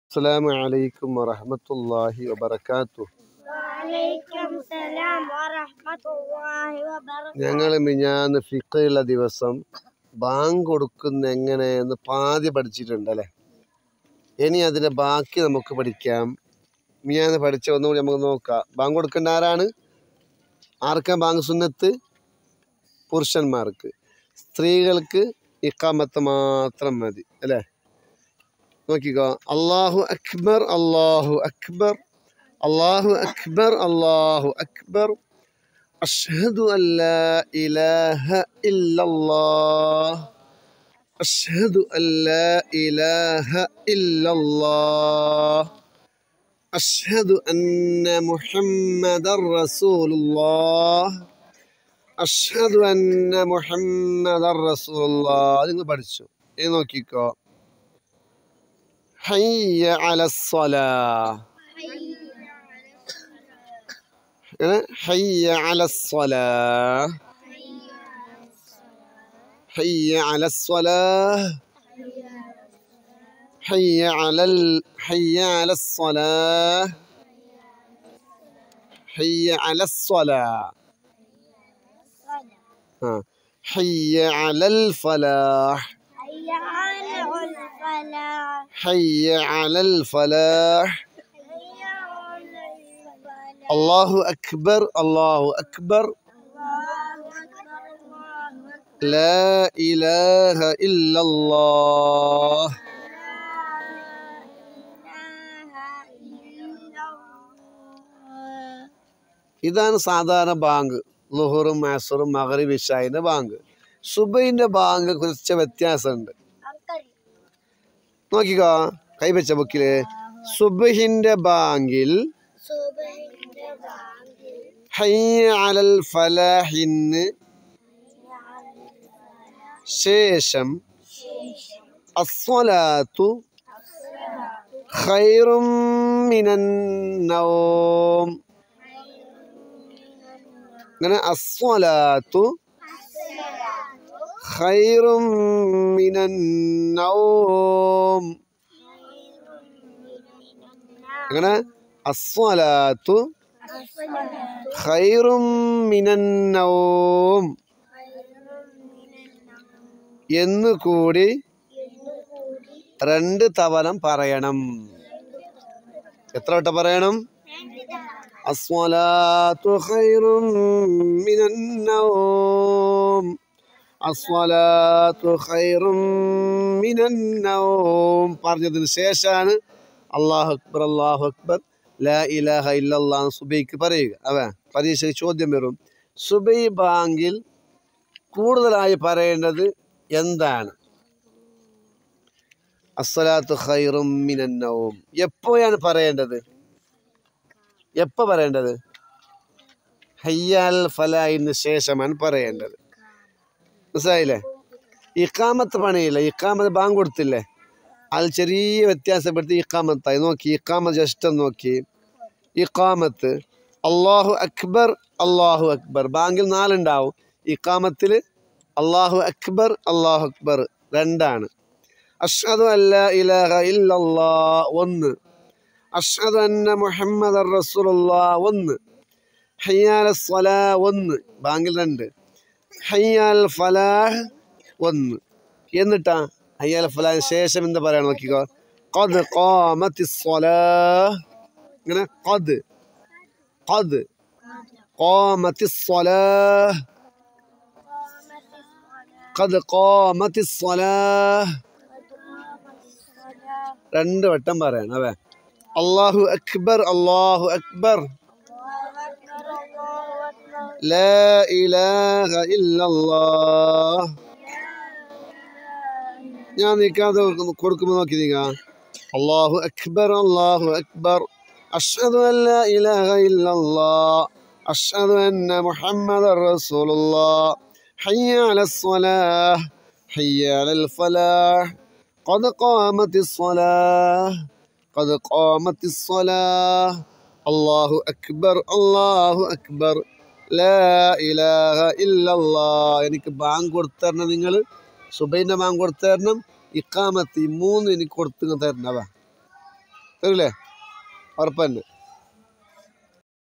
السلام عليكم ورحمة الله وبركاته വലൈക്കും സലാം വറഹ്മത്തുള്ളാഹി വബറകാതുഹു ഞങ്ങൾ മിഞ്ഞാന്ന് ഫിഖയുള്ള ദിവസം ബാങ്ക് കൊടുക്കുന്ന എങ്ങനെയെന്ന് പാതി പഠിച്ചിട്ടുണ്ട് അല്ലേ ഇനി അതിൻ്റെ ബാക്കി നമുക്ക് പഠിക്കാം മിഞ്ഞാന്ന് പഠിച്ച ഒന്നുകൂടി നമുക്ക് നോക്കാം ബാങ്ക് കൊടുക്കേണ്ട ആരാണ് ആർക്കാ ബാങ്ക് സുന്നത്ത് പുരുഷന്മാർക്ക് സ്ത്രീകൾക്ക് ഇക്കാമത്ത് മാത്രം മതി അല്ലേ നോക്കിക്കോ അള്ളാഹു അക്ബർ അള്ളാഹു അക്ബർ അള്ളാഹു അക്ബർ അള്ളാഹു അക്ബർ أشهد أن لا إله إلا الله أشهد أن لا إله إلا الله أشهد أن محمد رسول الله أشهد أن محمد رسول الله നിങ്ങൾ പഠിച്ചു ഇനി നോക്കിക്കോ حي على الصلاة إيه؟ حي على الصلاة حي على الصلاة حي على ال... حي على الصلاة حي على الصلاة ها. حي على الفلاح ഹയ്യ അലൽ ഫലാഹ് حي على الفلاح ഹയ്യ അലൽ ഫലാഹ് الله أكبر الله أكبر അല്ലാഹു അക്ബർ അല്ലാഹു അക്ബർ لا إله إلا الله ഇതാണ് സാധാരണ ബാങ്ക് ലുഹറും മാസറും മകറിബ് ഇഷായിൻ്റെ ബാങ്ക് സുബൈൻ്റെ ബാങ്ക് കുറച്ച് വ്യത്യാസമുണ്ട് നോക്കിക്കോ കൈവച്ച ബുക്കില് സുബഹിൻ്റെ ബാങ്കിൽ ഹയ്യ അലൽ ഫലാഹിന് ശേഷം അസ്വലാത്തു ഖൈറും മിനൻ നൗം അങ്ങനെ അസ്വലാത്തു ഖൈറും മിനൻ നൗം അങ്ങനെ അസ്വലാത്തു ഖൈറും മിനൻ നൗം എന്ന് കൂടി രണ്ട് തവണ പറയണം എത്ര വട്ടം പറയണം അസ്വലാത്തു ഖൈറും മിനൻ നൗം അസ്വലാത്തു ഖൈറും മിനൻ നൗം പറഞ്ഞതിന് ശേഷമാണ് അള്ളാഹു അക്ബർ അള്ളാഹു അക്ബർ ലാ ഇലാഹ ഇല്ലല്ലാ സുബൈക്ക് പറയുക അവ പരീക്ഷയ്ക്ക് ചോദ്യം വരും സുബൈ ബാങ്കിൽ കൂടുതലായി പറയേണ്ടത് എന്താണ് അസ്സലാത്തു ഖൈറും മിനൻ നൗം എപ്പോഴാണ് പറയേണ്ടത് എപ്പോൾ പറയേണ്ടത് ഹയ്യാൽ ഫലായിന് ശേഷമാണ് പറയേണ്ടത് മനസ്സിലായില്ലേ ഇക്കാമത്ത് പണിയില്ല ഇക്കാമത്ത് ബാങ്ക് കൊടുത്തില്ലേ അത് ചെറിയ വ്യത്യാസപ്പെടുത്തി ഇക്കാമത്തായി നോക്കി ഇക്കാമത്ത് ജസ്റ്റ് നോക്കി ഇക്കാമത്ത് അള്ളാഹു അക്ബർ അള്ളാഹു അക്ബർ ബാങ്കിൽ നാലുണ്ടാവും ഇക്കാമത്തിൽ അള്ളാഹു അക്ബർ അള്ളാഹു അക്ബർ രണ്ടാണ് അഷ്ഹദു അല്ല ഇലാഹ ഇല്ലല്ലാ ഒന്ന് അഷ്ഹദു അന്ന മുഹമ്മദ് റസൂലുള്ള ഒന്ന് ഹയ്യാൽ സ്വലാ ഒന്ന് ബാങ്കിൽ രണ്ട് ഹയ്യാൽ ഫലാഹ് ഒന്ന് എന്നിട്ടാ ഹയ്യാൽ ഫലാഹിന് ശേഷം എന്ത് പറയണം നോക്കിക്കോ ഖദ് ഖാമത്തി സ്വലാഹ് ഇങ്ങനെ ഖദ് ഖദ് ഖാമത്തി സ്വലാഹ് ഖദ് ഖാമത്തി സ്വലാഹ് രണ്ട് വട്ടം പറയണം അവേ അള്ളാഹു അക്ബർ അള്ളാഹു അക്ബർ ലാ ഇലാഹ ഇല്ലല്ലാഹ് ഞാൻ നിൽക്കാതെ കൊടുക്കുമ്പോൾ നോക്കി നീങ്ങ അള്ളാഹു അക്ബർ അള്ളാഹു അക്ബർ അഷ്ഹദു അൻ ലാ ഇലാഹ ഇല്ലല്ലാഹ് അഷ്ഹദു അന്ന മുഹമ്മദ റസൂലുള്ളാഹ് ഹയ്യ അലൽ സ്വലാഹ് ഹയ്യ അലൽ ഫലാഹ് قد قامت الصلاة قد قامت الصلاة الله أكبر الله أكبر لا إله إلا الله എനിക്ക് ബാങ്ക് കൊടുത്തരണം നിങ്ങൾ സുബൈൻ്റെ ബാങ്ക് കൊടുത്തരണം ഇക്കാമത്ത് ഈ മൂന്ന് എനിക്ക് കൊടുത്തു തരണവ തരൂലേ ഉറപ്പന്നെ